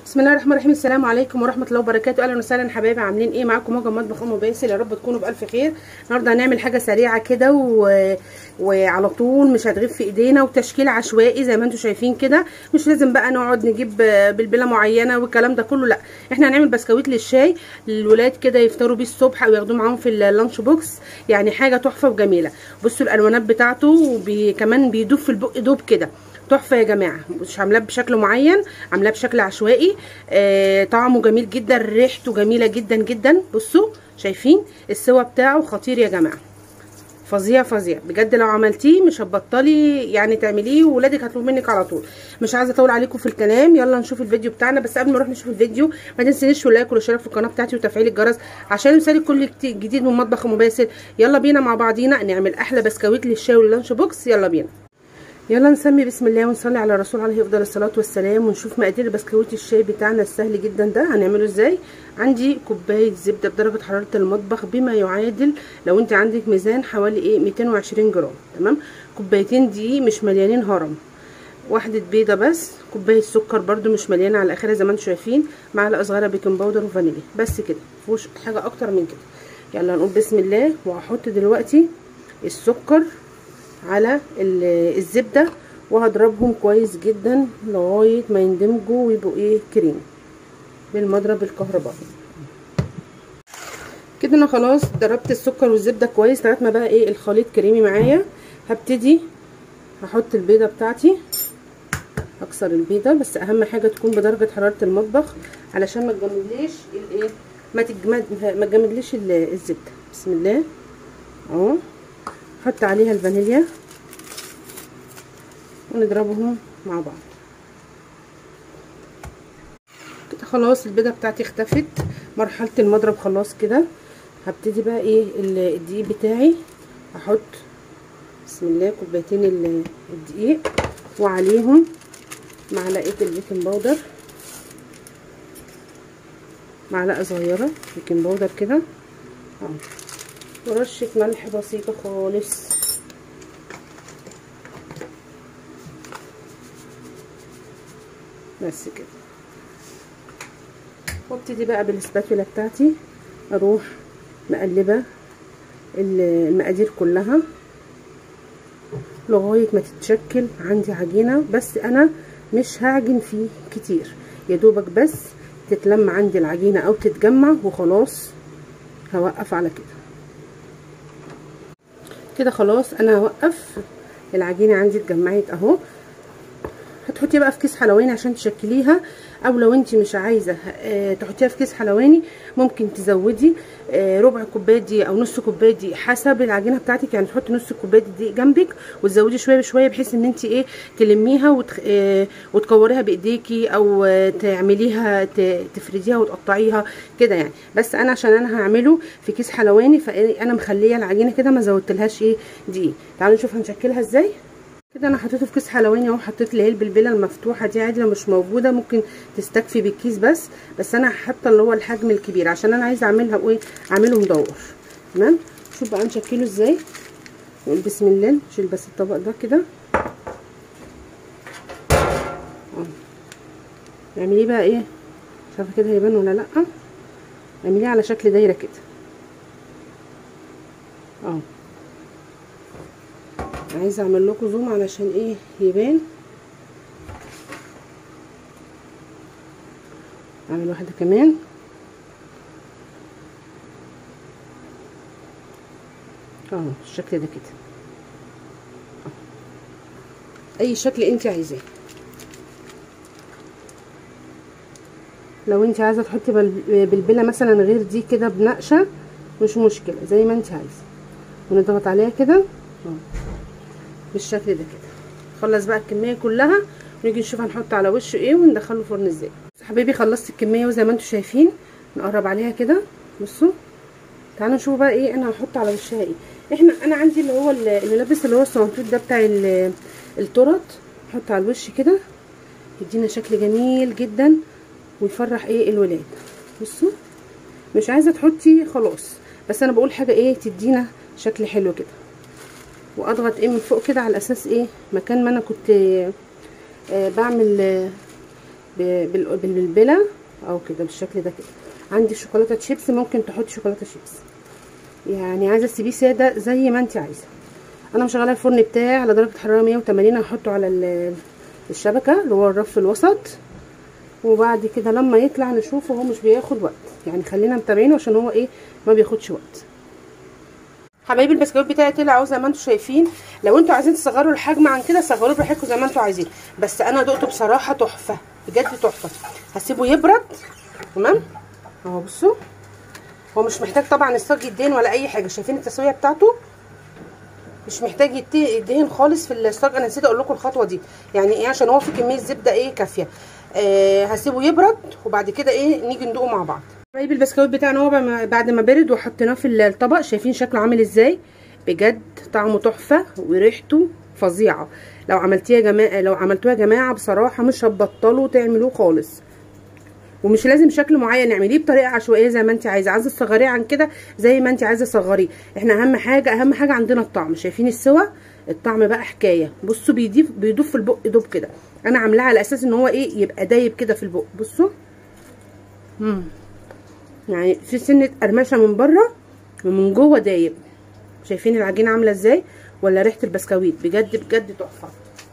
بسم الله الرحمن الرحيم السلام عليكم ورحمه الله وبركاته اهلا وسهلا حبايبي عاملين ايه معاكم موجه مطبخ ام باسل يا رب تكونوا بالف خير النهارده هنعمل حاجه سريعه كده و... وعلى طول مش هتغيب في ايدينا وتشكيل عشوائي زي ما انتم شايفين كده مش لازم بقى نقعد نجيب بلبله معينه والكلام ده كله لا احنا هنعمل بسكويت للشاي للولاد كده يفطروا بيه الصبح او ياخدوه معاهم في اللانش بوكس يعني حاجه تحفه وجميله بصوا الالوانات بتاعته وبي... كمان بيدوب في البق دوب كده تحفه يا جماعه مش عاملاه بشكل معين عاملاه بشكل عشوائي آه طعمه جميل جدا ريحته جميله جدا جدا بصوا شايفين السوا بتاعه خطير يا جماعه فظيع فظيع بجد لو عملتيه مش هتبطلي يعني تعمليه وولادك هيطلبوا منك على طول مش عايزه اطول عليكم في الكلام يلا نشوف الفيديو بتاعنا بس قبل ما نروح نشوف الفيديو ما تنسيش اللايك والاشتراك في القناه بتاعتي وتفعيل الجرس عشان يوصلك كل جديد من مطبخ ام باسل يلا بينا مع بعضينا نعمل احلى بسكويت للشاي واللانش بوكس يلا بينا يلا نسمي بسم الله ونصلي على الرسول عليه افضل الصلاه والسلام ونشوف مقادير بسكويت الشاي بتاعنا السهل جدا ده هنعمله ازاي عندي كوبايه زبده بدرجه حراره المطبخ بما يعادل لو انت عندك ميزان حوالي ايه 220 جرام تمام كوبايتين دي مش مليانين هرم واحده بيضه بس كوبايه سكر برده مش مليانه على اخرها زي ما انتم شايفين معلقه صغيره بيكنج باودر وفانيليا بس كده مفيهوش حاجه اكتر من كده يلا نقول بسم الله وهحط دلوقتي السكر على الزبده وهضربهم كويس جدا لغايه ما يندمجوا ويبقوا ايه كريم بالمضرب الكهربائي كده انا خلاص ضربت السكر والزبده كويس لغايه ما بقى ايه الخليط كريمي معايا هبتدي هحط البيضه بتاعتي اكسر البيضه بس اهم حاجه تكون بدرجه حراره المطبخ علشان ما تجمدليش الايه ما تجمد ما تجمدليش الزبده بسم الله اهو نحط عليها الفانيليا ونضربهم مع بعض كده خلاص البيضه بتاعتي اختفت مرحله المضرب خلاص كده هبتدي بقى ايه الدقيق بتاعي احط بسم الله كوبايتين الدقيق وعليهم معلقه البيكنج باودر معلقه صغيره بيكنج باودر كده اهو ورشه ملح بسيطه خالص بس كده وابتدي بقى بالسباتولا بتاعتي اروح مقلبه المقادير كلها لغايه ما تتشكل عندي عجينه بس انا مش هعجن فيه كتير يا دوبك بس تتلم عندي العجينه او تتجمع وخلاص هوقف على كده كده خلاص انا هوقف العجينه عندي اتجمعت اهو هتحطيها بقى في كيس حلواني عشان تشكليها او لو انت مش عايزه اه تحطيها في كيس حلواني ممكن تزودي اه ربع كوبايه دي او نص كوبايه دي حسب العجينه بتاعتك يعني تحطي نص كوبايه دي جنبك وتزودي شويه بشويه بحيث ان انت ايه تلميها وتخ... اه وتكوريها بايديكي او تعمليها تفرديها وتقطعيها كده يعني بس انا عشان انا هعمله في كيس حلواني فانا مخليه العجينه كده ما زودتلهاش ايه دي تعالوا نشوف هنشكلها ازاي كده انا حطيته في كيس حلواني اهو حطيت اللي هي البلبله المفتوحه دي عادي لو مش موجوده ممكن تستكفي بالكيس بس بس انا حاطه اللي هو الحجم الكبير عشان انا عايزه اعملها وايه اعمله مدور تمام شوف بقى نشكله ازاي نقول بسم الله نشيل بس الطبق ده كده اهو اعمليه بقى ايه مش عارفه كده هيبان ولا لا اعمليه على شكل دايره كده اهو عايزه اعمل لكم زوم علشان ايه يبان اعمل واحده كمان اهو الشكل ده كده أوه. اي شكل انت عايزاه لو انت عايزه تحطي بلبله مثلا غير دي كده بنقشه مش مشكله زي ما انت عايزه ونضغط عليها كده اهو بالشكل ده كده خلص بقى الكميه كلها ونيجي نشوف هنحط على وشه ايه وندخله الفرن ازاي حبايبي خلصت الكميه وزي ما انتم شايفين نقرب عليها كده بصوا تعالوا نشوف بقى ايه انا هحط على وشها ايه احنا انا عندي اللي هو الملبس اللي هو الصنطوط ده بتاع التورت نحط على الوش كده يدينا شكل جميل جدا ويفرح ايه الولاد بصوا مش عايزه تحطي خلاص بس انا بقول حاجه ايه تدينا شكل حلو كده واضغط ايه من فوق كده على اساس ايه مكان ما انا كنت آه بعمل آه بالبلبله او كده بالشكل ده كده عندي شوكولاته شيبس ممكن تحطي شوكولاته شيبس يعني عايزه تسيبيه ساده زي ما انت عايزه انا مشغله الفرن بتاعي على درجه حراره 180 هحطه على الشبكه اللي هو الرف الوسط وبعد كده لما يطلع نشوفه هو مش بياخد وقت يعني خلينا متابعينه عشان هو ايه ما بياخدش وقت حبايبي البسكويت بتاعي طلع اهو زي ما انتم شايفين لو انتوا عايزين تصغروا الحجم عن كده صغروه براحتكم زي ما انتوا عايزين بس انا دقته بصراحه تحفه بجد تحفه هسيبه يبرد تمام اهو بصوا هو مش محتاج طبعا الصاج يدهن ولا اي حاجه شايفين التسويه بتاعته مش محتاج يدهن خالص في الصاج انا نسيت اقول لكم الخطوه دي يعني ايه عشان هو في كميه زبده ايه كافيه آه هسيبه يبرد وبعد كده ايه نيجي ندوقه مع بعض حبايبي البسكويت بتاعنا هو بعد ما برد وحطيناه في الطبق شايفين شكله عامل ازاي بجد طعمه تحفه وريحته فظيعه لو عملتيه يا جماعه لو عملتوه يا جماعه بصراحه مش هتبطلوا تعملوه خالص ومش لازم شكل معين نعمليه بطريقه عشوائيه زي ما انت عايزه عايزه تصغريه عن كده زي ما انت عايزه تصغريه احنا اهم حاجه اهم حاجه عندنا الطعم شايفين السوا الطعم بقى حكايه بصوا بيضيف بيدوب في البق دوب كده انا عاملاه على اساس ان هو ايه يبقى دايب كده في البق بصوا امم يعني في سنه قرمشه من بره ومن جوه دايب شايفين العجينه عامله ازاي ولا ريحه البسكويت بجد بجد تحفه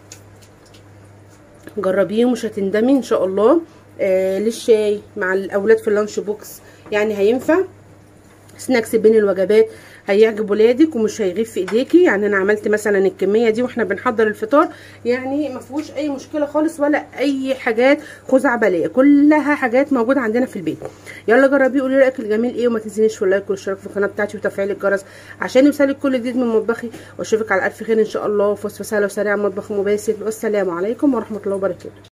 جربيه ومش هتندمي ان شاء الله آه للشاي مع الاولاد في اللانش بوكس يعني هينفع سناكس بين الوجبات هيعجب ولادك ومش هيغيب في ايديكي يعني انا عملت مثلا الكميه دي واحنا بنحضر الفطار يعني ما فيهوش اي مشكله خالص ولا اي حاجات خزعبليه كلها حاجات موجوده عندنا في البيت يلا جربيه قولي رايك الجميل ايه وما تنسينيش في اللايك والاشتراك في القناه بتاعتي وتفعيل الجرس عشان يوصلك كل جديد من مطبخي واشوفك على الف خير ان شاء الله في وصفه سهله وسريعه مطبخ مباسل والسلام عليكم ورحمه الله وبركاته